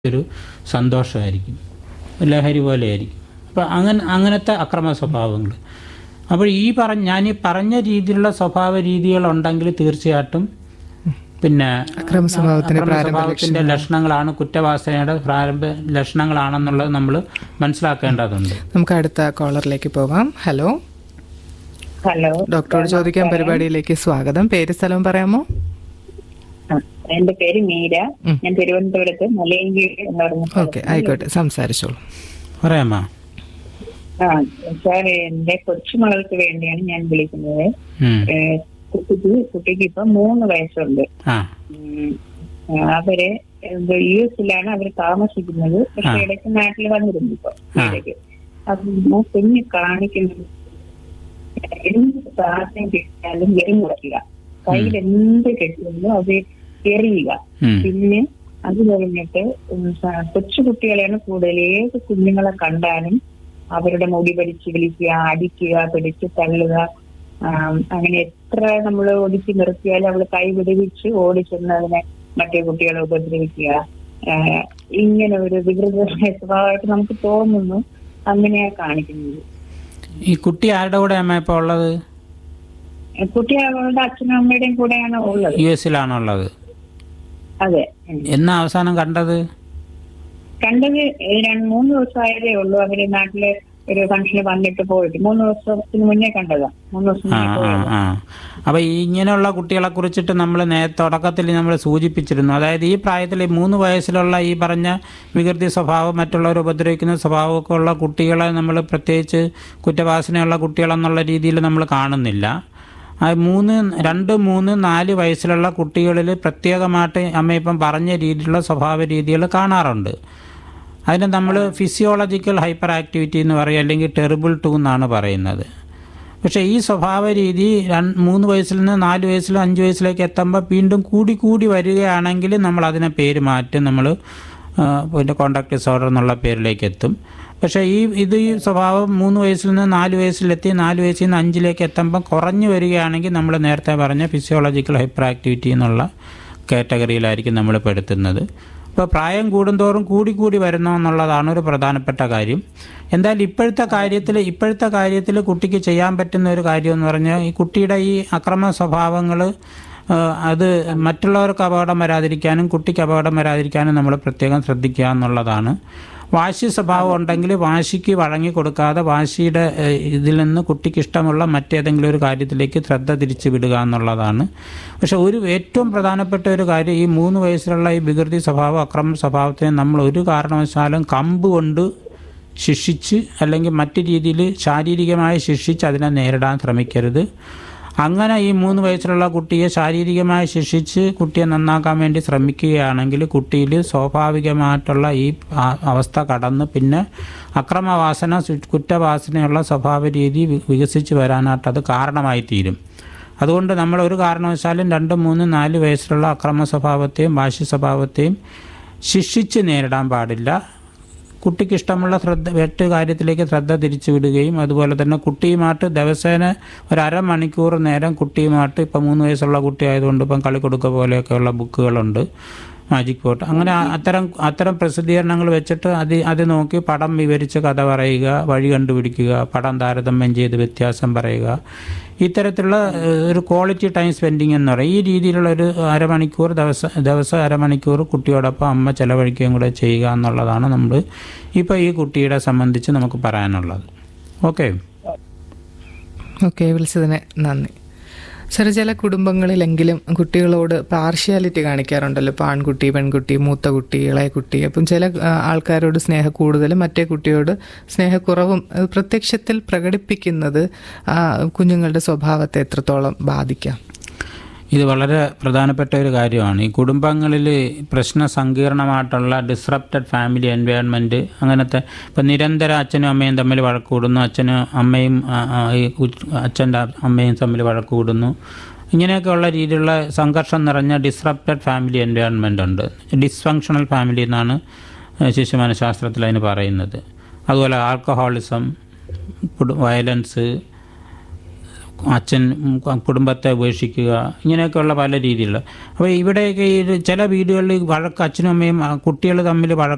ഒരു സന്തോഷമായിരിക്കും ലഹരി പോലെയായിരിക്കും അപ്പോൾ അങ്ങനെ അങ്ങനത്തെ അക്രമ സ്വഭാവങ്ങൾ അപ്പോൾ ഈ പറഞ്ഞ ഞാൻ ഈ പറഞ്ഞ രീതിയിലുള്ള സ്വഭാവ രീതികളുണ്ടെങ്കിൽ തീർച്ചയായിട്ടും പിന്നെ അക്രമ സ്വഭാവത്തിന്റെ അക്രമ സ്വഭാവത്തിന്റെ ലക്ഷണങ്ങളാണ് കുറ്റവാസനയുടെ പ്രാരംഭ ലക്ഷണങ്ങളാണെന്നുള്ളത് നമ്മൾ മനസ്സിലാക്കേണ്ടതുണ്ട് നമുക്ക് അടുത്ത കോളറിലേക്ക് പോവാം ഹലോ ഹലോ ഡോക്ടറോട് ചോദിക്കാൻ പരിപാടിയിലേക്ക് സ്വാഗതം പേര് സ്ഥലവും പറയാമോ ആ, എന്റെ പേര് മീര ഞാൻ തിരുവനന്തപുരത്ത് മലയങ്കീഴ് എന്ന് പറഞ്ഞ ഓക്കെ ആയിക്കോട്ടെ സംസാരിച്ചോളൂ പറയാമോ ആ സാർ എന്റെ കൊച്ചുമകൾക്ക് വേണ്ടിയാണ് ഞാൻ വിളിക്കുന്നത് ഉം. ഏ, കുട്ടിക്ക് കുട്ടിക്ക് ഇപ്പൊ മൂന്ന് വയസ്സുണ്ട് ആ ഉം, അവര് എന്ത് യു എസിലാണ് അവർ താമസിക്കുന്നത് പക്ഷെ ഇടയ്ക്ക് നാട്ടിൽ വന്നിരുന്നു ഇപ്പൊ ഇടയ്ക്ക് അപ്പൊ കുഞ്ഞ് കാണിക്കുന്നത് എന്ത് സാധനം കിട്ടിയാലും എറിഞ്ഞിറക്കുക കയ്യിൽ എന്ത് കിട്ടിയാലും അത് എറിയുക ഉം. പിന്നെ അത് കഴിഞ്ഞിട്ട് ഉം സ- കൊച്ചു കുട്ടികളെയാണ് കൂടുതൽ ഏത് കുഞ്ഞുങ്ങളെ കണ്ടാലും അവരുടെ മുടി പിടിച്ച് വിളിക്കുക അടിക്കുക പിടിച്ച് തള്ളുക ആം, അങ്ങനെ എത്ര നമ്മൾ ഒടിച്ച് നിർത്തിയാലും അവൾ കൈ വിടുവിച്ച് ഓടിച്ചെന്ന് അതിനെ മറ്റേ കുട്ടികളെ ഉപദ്രവിക്കുക ആ, ഇങ്ങനെ ഒരു വികൃതമായ സ്വഭാവമായിട്ട് നമുക്ക് തോന്നുന്നു അങ്ങനെയാ കാണിക്കുന്നത് ഈ കുട്ടി ആരുടെ കൂടെ അമ്മ ഇപ്പോൾ ഉള്ളത് കുട്ടി അവളുടെ അച്ഛനും അമ്മയുടെയും കൂടെയാണ് ഉള്ളത് യു എസിലാണുള്ളത് അതെ ഉം. എന്നാ അവസാനം കണ്ടത് കണ്ടത് രണ്ട് മൂന്ന് ദിവസമായതേ ഉള്ളൂ അവര് നാട്ടില് ഒരു ഫംഗ്ഷന് വന്നിട്ട് പോയിട്ട് മൂന്ന് ദിവസത്തിന് മുന്നേ കണ്ടതാ മൂന്ന് ദിവസം ആ മുന്നേ ആ പോയത് ആ അപ്പൊ ഈ ഇങ്ങനെയുള്ള കുട്ടികളെ കുറിച്ചിട്ട് നമ്മൾ നേ തുടക്കത്തിൽ നമ്മൾ സൂചിപ്പിച്ചിരുന്നു അതായത് ഈ പ്രായത്തിൽ ഈ മൂന്ന് വയസ്സിലുള്ള ഈ പറഞ്ഞ വികൃതി സ്വഭാവം മറ്റുള്ളവർ ഉപദ്രവിക്കുന്ന സ്വഭാവമൊക്കെ ഉള്ള കുട്ടികളെ നമ്മൾ പ്രത്യേകിച്ച് കുറ്റവാസനയുള്ള കുട്ടികളെന്നുള്ള രീതിയിൽ നമ്മൾ കാണുന്നില്ല ആ മൂന്ന് രണ്ട് മൂന്ന് നാല് വയസ്സിലുള്ള കുട്ടികളിൽ പ്രത്യേകമായിട്ട് അമ്മ ഇപ്പം പറഞ്ഞ രീതിയിലുള്ള സ്വഭാവ രീതികൾ കാണാറുണ്ട് അതിന് നമ്മൾ ഫിസിയോളജിക്കൽ ഹൈപ്പർ ആക്ടിവിറ്റി എന്ന് പറയും അല്ലെങ്കിൽ ടെറിബിൾ ടു എന്നാണ് പറയുന്നത് പക്ഷേ ഈ സ്വഭാവ രീതി രണ്ട് മൂന്ന് വയസ്സിൽ നിന്ന് നാല് വയസ്സിൽ അഞ്ച് വയസ്സിലേക്ക് എത്തുമ്പോൾ വീണ്ടും കൂടി കൂടി വരികയാണെങ്കിൽ നമ്മൾ അതിനെ പേര് മാറ്റും നമ്മൾ പിന്നെ കോണ്ടാക്ട് ഡിസോർഡർ എന്നുള്ള പേരിലേക്ക് എത്തും പക്ഷേ ഈ ഇത് ഈ സ്വഭാവം മൂന്ന് വയസ്സിൽ നിന്ന് നാല് വയസ്സിലെത്തി നാല് വയസ്സിൽ നിന്ന് അഞ്ചിലേക്ക് എത്തുമ്പോൾ കുറഞ്ഞു വരികയാണെങ്കിൽ നമ്മൾ നേരത്തെ പറഞ്ഞ ഫിസിയോളജിക്കൽ ഹൈപ്പർ ആക്ടിവിറ്റി എന്നുള്ള കാറ്റഗറിയിലായിരിക്കും നമ്മൾ പെടുത്തുന്നത് ഇപ്പോൾ പ്രായം കൂടുന്തോറും കൂടി കൂടി വരുന്നു എന്നുള്ളതാണ് ഒരു പ്രധാനപ്പെട്ട കാര്യം എന്തായാലും ഇപ്പോഴത്തെ കാര്യത്തിൽ ഇപ്പോഴത്തെ കാര്യത്തിൽ കുട്ടിക്ക് ചെയ്യാൻ പറ്റുന്ന ഒരു കാര്യം എന്ന് പറഞ്ഞാൽ ഈ കുട്ടിയുടെ ഈ അക്രമ സ്വഭാവങ്ങൾ അത് മറ്റുള്ളവർക്ക് അപകടം വരാതിരിക്കാനും കുട്ടിക്ക് അപകടം വരാതിരിക്കാനും നമ്മൾ പ്രത്യേകം ശ്രദ്ധിക്കുക എന്നുള്ളതാണ് വാശി സ്വഭാവം ഉണ്ടെങ്കിൽ വാശിക്ക് വഴങ്ങി കൊടുക്കാതെ വാശിയുടെ ഏഹ്, ഇതിൽ നിന്ന് കുട്ടിക്ക് ഇഷ്ടമുള്ള മറ്റേതെങ്കിലും ഒരു കാര്യത്തിലേക്ക് ശ്രദ്ധ തിരിച്ചു വിടുക എന്നുള്ളതാണ് പക്ഷെ ഒരു ഏറ്റവും പ്രധാനപ്പെട്ട ഒരു കാര്യം ഈ മൂന്ന് വയസ്സിലുള്ള ഈ വികൃതി സ്വഭാവം അക്രമ സ്വഭാവത്തിനെ നമ്മൾ ഒരു കാരണവശാലും കമ്പ് കൊണ്ട് ശിക്ഷിച്ച് അല്ലെങ്കിൽ മറ്റു രീതിയിൽ ശാരീരികമായി ശിക്ഷിച്ച് അതിനെ നേരിടാൻ ശ്രമിക്കരുത് അങ്ങനെ ഈ മൂന്ന് വയസ്സിലുള്ള കുട്ടിയെ ശാരീരികമായി ശിക്ഷിച്ച് കുട്ടിയെ നന്നാക്കാൻ വേണ്ടി ശ്രമിക്കുകയാണെങ്കിൽ കുട്ടിയിൽ സ്വാഭാവികമായിട്ടുള്ള ഈ ആ- അവസ്ഥ കടന്ന് പിന്നെ അക്രമവാസന സു- കുറ്റവാസനയുള്ള സ്വഭാവ രീതി വി- വികസിച്ച് വരാനായിട്ട് അത് കാരണമായി തീരും അതുകൊണ്ട് നമ്മൾ ഒരു കാരണവശാലും രണ്ട് മൂന്ന് നാല് വയസ്സിലുള്ള അക്രമ സ്വഭാവത്തെയും വാശി സ്വഭാവത്തെയും ശിക്ഷിച്ച് നേരിടാൻ പാടില്ല കുട്ടിക്ക് ഇഷ്ടമുള്ള ശ്രദ്ധ മറ്റ് കാര്യത്തിലേക്ക് ശ്രദ്ധ തിരിച്ചു വിടുകയും അതുപോലെ തന്നെ കുട്ടിയുമായിട്ട് ദിവസേന ഒരു അരമണിക്കൂർ നേരം കുട്ടിയുമായിട്ട് ഇപ്പം മൂന്ന് വയസ്സുള്ള കുട്ടി ആയതുകൊണ്ട് ഇപ്പം കളിക്കൊടുക്ക പോലെയൊക്കെയുള്ള ബുക്കുകളുണ്ട് മാജിക് പോട്ട് അങ്ങനെ ആ- അത്തരം അത്തരം പ്രസിദ്ധീകരണങ്ങൾ വെച്ചിട്ട് അത് അത് നോക്കി പടം വിവരിച്ച് കഥ പറയുക വഴി കണ്ടുപിടിക്കുക പടം താരതമ്യം ചെയ്ത് വ്യത്യാസം പറയുക ഇത്തരത്തിലുള്ള ഏഹ്, ഒരു ക്വാളിറ്റി ടൈം സ്പെൻഡിങ് എന്ന് പറയും ഈ രീതിയിലുള്ള ഒരു അരമണിക്കൂർ ദിവസം ദിവസം അരമണിക്കൂർ കുട്ടിയോടൊപ്പം അമ്മ ചെലവഴിക്കുകയും കൂടെ ചെയ്യുക എന്നുള്ളതാണ് നമ്മൾ ഇപ്പോൾ ഈ കുട്ടിയുടെ സംബന്ധിച്ച് നമുക്ക് പറയാനുള്ളത് ഓക്കെ ഓക്കെ വിളിച്ചതിന് നന്ദി സാർ ചില കുടുംബങ്ങളിലെങ്കിലും കുട്ടികളോട് പാർഷ്യാലിറ്റി കാണിക്കാറുണ്ടല്ലോ ഇപ്പോൾ ആൺകുട്ടി പെൺകുട്ടി മൂത്ത കുട്ടി ഇളയ കുട്ടി അപ്പം ചില ആ, ആൾക്കാരോട് സ്നേഹ കൂടുതലും മറ്റേ കുട്ടിയോട് സ്നേഹക്കുറവും അത് പ്രത്യക്ഷത്തിൽ പ്രകടിപ്പിക്കുന്നത് ആ, കുഞ്ഞുങ്ങളുടെ സ്വഭാവത്തെ എത്രത്തോളം ബാധിക്കാം ഇത് വളരെ പ്രധാനപ്പെട്ട ഒരു കാര്യമാണ് ഈ കുടുംബങ്ങളിൽ പ്രശ്ന സങ്കീർണമായിട്ടുള്ള ഡിസ്റപ്റ്റഡ് ഫാമിലി എൻവയോൺമെൻറ്റ് അങ്ങനത്തെ ഇപ്പം നിരന്തരം അച്ഛനും അമ്മയും തമ്മിൽ വഴക്ക് കൂടുന്നു അച്ഛനും അമ്മയും ആ, ആ, ഈ അച്ഛൻ്റെ അമ്മയും തമ്മിൽ വഴക്ക് കൂടുന്നു ഇങ്ങനെയൊക്കെയുള്ള രീതിയിലുള്ള സംഘർഷം നിറഞ്ഞ ഡിസ്റപ്റ്റഡ് ഫാമിലി എൻവയോൺമെൻ്റ് ഉണ്ട് ഡിസ്ഫങ്ഷണൽ ഫാമിലി എന്നാണ് ശിശു മനഃശാസ്ത്രത്തിൽ അതിന് പറയുന്നത് അതുപോലെ ആൽക്കഹോളിസം വയലൻസ് അച്ഛൻ ഉം, കുടുംബത്തെ ഉപേക്ഷിക്കുക ഇങ്ങനെയൊക്കെയുള്ള പല രീതിയിലുള്ള അപ്പോൾ ഇവിടെയൊക്കെ ഈ ചില വീടുകളിൽ വഴക്ക് അച്ഛനും അമ്മയും കുട്ടികൾ തമ്മിൽ വഴക്ക്